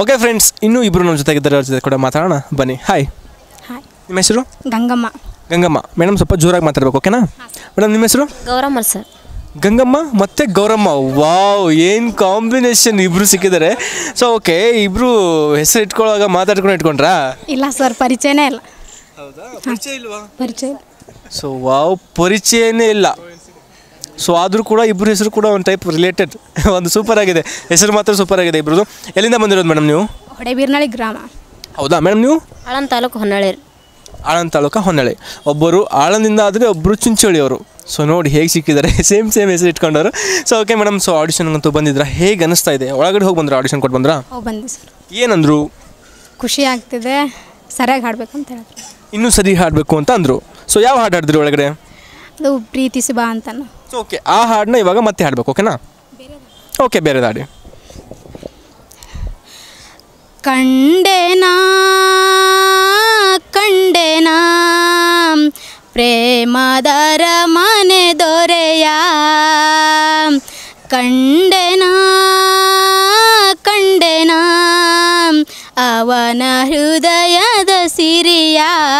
Okay friends ಇನ್ನೂ ಇಬ್ಬರು ನಮ್ಮ ಜೊತೆಗಿದ್ದಾರೆ ಅವ್ರ ಜೊತೆ ಕೂಡ ಮಾತಾಡೋಣ ಬನ್ನಿ ಹಾಯ್ ಹಾಯ್ ನಿಮ್ಮ ಹೆಸರು ಗಂಗಮ್ಮ ಗಂಗಮ್ಮ ಮೇಡಮ್ ಸ್ವಲ್ಪ ಜೋರಾಗಿ ಮಾತಾಡ್ಬೇಕು ಓಕೆನಾ ಮೇಡಮ್ ನಿಮ್ಮ ಹೆಸರು ಗೌರಮ್ಮ ಸರ್ ಗಂಗಮ್ಮ ಮತ್ತೆ ಗೌರಮ್ಮ ವಾವ್ ಏನು ಕಾಂಬಿನೇಷನ್ ಇಬ್ರು ಸಿಕ್ಕಿದ್ದಾರೆ ಸೊ ಓಕೆ ಇಬ್ರು ಹೆಸರು ಇಟ್ಕೊಳ್ಳುವಾಗ ಮಾತಾಡ್ಕೊಂಡು ಇಟ್ಕೊಂಡ್ರಾ ಇಲ್ಲ ಸರ್ ಪರಿಚಯನೇ ಇಲ್ಲ ಹೌದಾ ಪರಿಚಯ ಇಲ್ವಾ ಪರಿಚಯ ಇಲ್ಲ. ಸೊ ವಾವ್ ಪರಿಚಯನೇ ಇಲ್ಲ ಸೊ ಆದರೂ ಕೂಡ ಇಬ್ಬರು ಹೆಸರು ಕೂಡ ಒಂದು ಟೈಪ್ ರಿಲೇಟೆಡ್ ಒಂದು ಸೂಪರ್ ಆಗಿದೆ ಹೆಸರು ಮಾತ್ರ ಸೂಪರ್ ಆಗಿದೆ ಇಬ್ರದ್ದು ಎಲ್ಲಿಂದ ಬಂದಿರೋದು ಮೇಡಮ್ ನೀವು ಹೊಡೆಬೀರ್ನಳ್ಳಿ ಗ್ರಾಮ ಹೌದಾ ಮೇಡಮ್ ನೀವು ಆಳಂದ ತಾಲೂಕು ಹೊನ್ನಾಳಿ ಆಳಂದ ತಾಲೂಕ ಹೊನ್ನಳೆ ಒಬ್ಬರು ಆಳಂದಿಂದ ಆದರೆ ಒಬ್ಬರು ಚುಂಚೋಳಿ ಅವರು ಸೊ ನೋಡಿ ಹೇಗೆ ಸಿಕ್ಕಿದ್ದಾರೆ ಸೇಮ್ ಸೇಮ್ ಹೆಸರು ಇಟ್ಕೊಂಡವರು ಸೊ ಓಕೆ ಮೇಡಮ್ ಸೊ ಆಡಿಷನ್ಗಂತೂ ಬಂದಿದ್ರಾ ಹೇಗೆ ಅನಿಸ್ತಾ ಇದೆ ಒಳಗಡೆ ಹೋಗಿ ಬಂದ್ರ ಆಡಿಷನ್ ಕೊಟ್ಟು ಬಂದ್ರಾ ಹೋಗಿ ಬಂದಿ ಸರ್ ಏನಂದ್ರು ಖುಷಿ ಆಗ್ತಿದೆ ಸರಿಯಾಗಿ ಹಾಡ್ಬೇಕು ಅಂತ ಹೇಳಿದ್ರು ಇನ್ನೂ ಸರಿ ಹಾಡಬೇಕು ಅಂತ ಅಂದರು ಸೊ ಯಾವ ಹಾಡು ಹಾಡಿದ್ರಿ ಒಳಗಡೆ ಅದು ಪ್ರೀತಿಸಿ ಬಾ ಅಂತಾನು ಸೊ ಓಕೆ ಆ ಹಾಡನ್ನ ಇವಾಗ ಮತ್ತೆ ಹಾಡಬೇಕು ಓಕೆನಾ ಓಕೆ ಬೇರೆ ಹಾಡಿ ಕಂಡೆನಾ ಕಂಡೆನಾ ಪ್ರೇಮದರ ಮನೆ ದೊರೆಯ ಕಂಡೆನಾ ಕಂಡೆನಾ ಅವನ ಹೃದಯದ ಸಿರಿಯ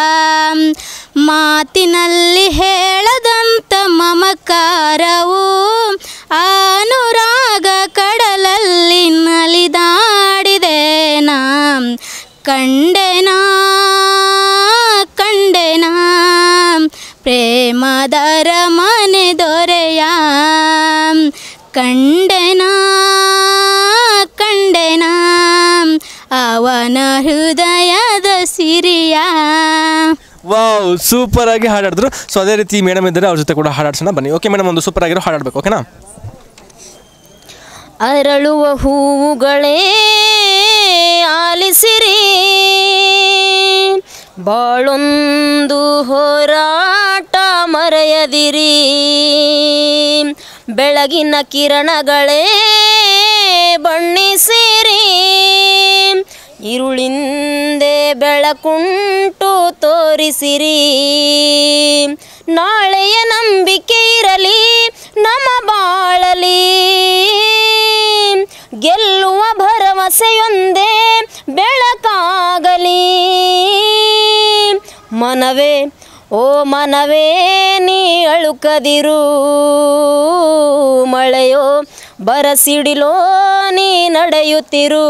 ಮಾತಿನಲ್ಲಿ ಹೇಳದಂತ ಮಮಕಾರವು ಅನುರಾಗ ಕಡಲಲ್ಲಿ ನಲಿದಾಡಿದೆ ನಾ ಕಂಡೆನಾ ಕಂಡೆನಾ ಪ್ರೇಮದರ ಮನೆ ದೊರೆಯ ಕಂಡೆನಾ ಕಂಡೆನಾ ಅವನ ಹೃದಯದ ಸಿರಿಯ ವಾವ್ ಸೂಪರ್ ಆಗಿ ಹಾಡಾಡಿದ್ರು ಸೊ ಅದೇ ರೀತಿ ಮೇಡಮ್ ಇದ್ದಾರೆ ಅವ್ರ ಜೊತೆ ಕೂಡ ಹಾಡಾಡ್ಸೋಣ ಬನ್ನಿ ಓಕೆ ಮೇಡಮ್ ಒಂದು ಸೂಪರ್ ಆಗಿರೋ ಹಾಡಾಡ್ಬೇಕು ಓಕೆನಾ ಅರಳುವ ಹೂವುಗಳೇ ಆಲಿಸಿರಿ ಬಾಳೊಂದು ಹೋರಾಟ ಮರೆಯದಿರಿ ಬೆಳಗಿನ ಕಿರಣಗಳೇ ಬಣ್ಣಿಸಿರಿ ഇരുളിಂದೆ ಬೆಳಕುಂಟು ತೋರಿಸಿರಿ ನಾಳೆಯ ನಂಬಿಕೆ ಇರಲಿ ನಮ್ಮ ಬಾಳಲಿ ಗೆಲ್ಲುವ ಭರವಸೆಯೊಂದೇ ಬೆಳಕಾಗಲಿ ಮನವೇ ಓ ಮನವೇ ನೀ ಅಳುಕದಿರು ಮಳೆಯೋ ಬರಸಿಡಿಲೋ ನೀ ನಡೆಯುತ್ತಿರು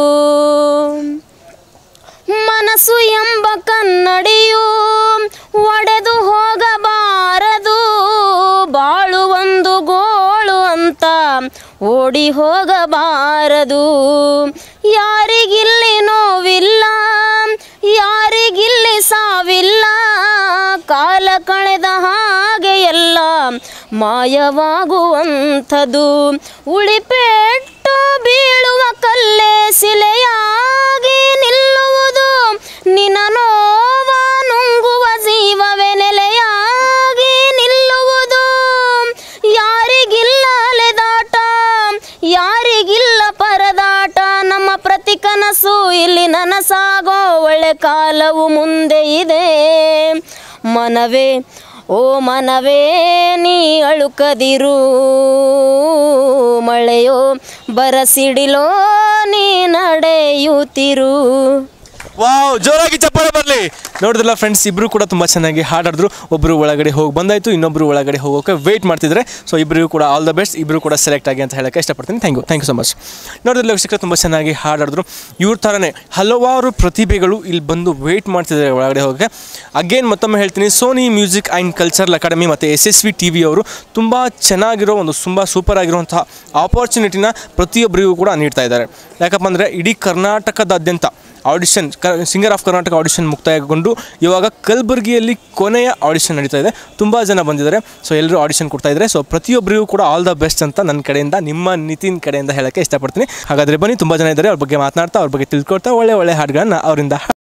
ಮನಸ್ಸು ಎಂಬ ಕನ್ನಡಿಯು ಒಡೆದು ಹೋಗಬಾರದು ಬಾಳು ಒಂದು ಗೋಳು ಅಂತ ಓಡಿ ಹೋಗಬಾರದು ಯಾರಿಗಿಲ್ಲಿ ನೋವಿಲ್ಲ ಯಾರಿಗಿಲ್ಲಿ ಸಾವಿಲ್ಲ ಕಾಲ ಕಳೆದ ಹಾಗೆ ಎಲ್ಲ ಮಾಯವಾಗುವಂಥದ್ದು ಉಳಿಪೆಟ್ಟು ಬೀಳುವ ಕಲ್ಲೇ ಶಿಲೆಯಾಗಿ ನಿಲ್ಲುವುದು ನಿನ್ನ ನೋವ ನುಂಗುವ ಜೀವವೇ ನೆಲೆಯಾಗಿ ನಿಲ್ಲುವುದು ಯಾರಿಗಿಲ್ಲ ಅಲೆದಾಟ ಯಾರಿಗಿಲ್ಲ ಪರದಾಟ ನಮ್ಮ ಪ್ರತಿ ಕನಸು ಇಲ್ಲಿ ನನಸಾಗೋ ಒಳ್ಳೆ ಕಾಲವು ಮುಂದೆ ಇದೆ ಮನವೇ ಓ ಮನವೇ ನೀ ಅಳುಕದಿರು ಮಳೆಯೋ ಬರಸಿಡಿಲೋ ನೀ ನಡೆಯುತ್ತಿರು ವಾವ್ ಜೋರಾಗಿ ಚಪ್ಪಾಳೆ ಬರಲಿ ನೋಡಿದ್ರಲ್ಲ ಫ್ರೆಂಡ್ಸ್ ಇಬ್ಬರು ಕೂಡ ತುಂಬ ಚೆನ್ನಾಗಿ ಹಾಡಾಡಿದ್ರು ಒಬ್ಬರು ಒಳಗಡೆ ಹೋಗಿ ಬಂದಾಯಿತು ಇನ್ನೊಬ್ಬರು ಒಳಗಡೆ ಹೋಗೋಕೆ ವೆಯ್ಟ್ ಮಾಡ್ತಿದ್ರೆ ಸೊ ಇಬ್ಬರಿಗೂ ಕೂಡ ಆಲ್ ದ ಬೆಸ್ಟ್ ಇಬ್ಬರು ಕೂಡ ಸೆಲೆಕ್ಟ್ ಆಗಿ ಅಂತ ಹೇಳೋಕ್ಕೆ ಇಷ್ಟಪಡ್ತೀನಿ thank you thank you so much ನೋಡಿದ್ರಲ್ಲ ವೀಕ್ಷಕರು ತುಂಬ ಚೆನ್ನಾಗಿ ಹಾಡಾಡಿದ್ರು ಇವ್ರ ಥರನೇ ಹಲವಾರು ಪ್ರತಿಭೆಗಳು ಇಲ್ಲಿ ಬಂದು ವೆಯ್ಟ್ ಮಾಡ್ತಿದ್ದಾರೆ ಒಳಗಡೆ ಹೋಗೋಕ್ಕೆ ಅಗೇನ್ ಮತ್ತೊಮ್ಮೆ ಹೇಳ್ತೀನಿ Sony music and cultural academy ಮತ್ತು S S V T V ಅವರು ತುಂಬ ಚೆನ್ನಾಗಿರೋ ಒಂದು ತುಂಬ ಸೂಪರ್ ಆಗಿರುವಂತಹ ಆಪರ್ಚುನಿಟಿನ ಪ್ರತಿಯೊಬ್ಬರಿಗೂ ಕೂಡ ನೀಡ್ತಾ ಇದ್ದಾರೆ ಯಾಕಪ್ಪ ಅಂದರೆ ಇಡೀ ಕರ್ನಾಟಕದಾದ್ಯಂತ ಆಡಿಷನ್ ಕ ಸಿಂಗರ್ ಆಫ್ ಕರ್ನಾಟಕ ಆಡಿಷನ್ ಮುಕ್ತಾಯಗೊಂಡು ಇವಾಗ ಕಲಬುರಗಿಯಲ್ಲಿ ಕೊನೆಯ ಆಡಿಷನ್ ನಡೀತಾ ಇದೆ ತುಂಬ ಜನ ಬಂದಿದ್ದಾರೆ ಸೊ ಎಲ್ಲರೂ ಆಡಿಷನ್ ಕೊಡ್ತಾ ಇದ್ದಾರೆ ಸೊ ಪ್ರತಿಯೊಬ್ಬರಿಗೂ ಕೂಡ ಆಲ್ ದ ಬೆಸ್ಟ್ ಅಂತ ನನ್ನ ಕಡೆಯಿಂದ ನಿಮ್ಮ ನಿತಿನ್ ಕಡೆಯಿಂದ ಹೇಳೋಕ್ಕೆ ಇಷ್ಟಪಡ್ತೀನಿ ಹಾಗಾದರೆ ಬನ್ನಿ ತುಂಬ ಜನ ಇದ್ದಾರೆ ಅವ್ರ ಬಗ್ಗೆ ಮಾತನಾಡ್ತಾ ಅವ್ರ ಬಗ್ಗೆ ತಿಳ್ಕೊಳ್ತಾ ಒಳ್ಳೆ ಒಳ್ಳೆ ಹಾಡುಗಳನ್ನ ಅವರಿಂದ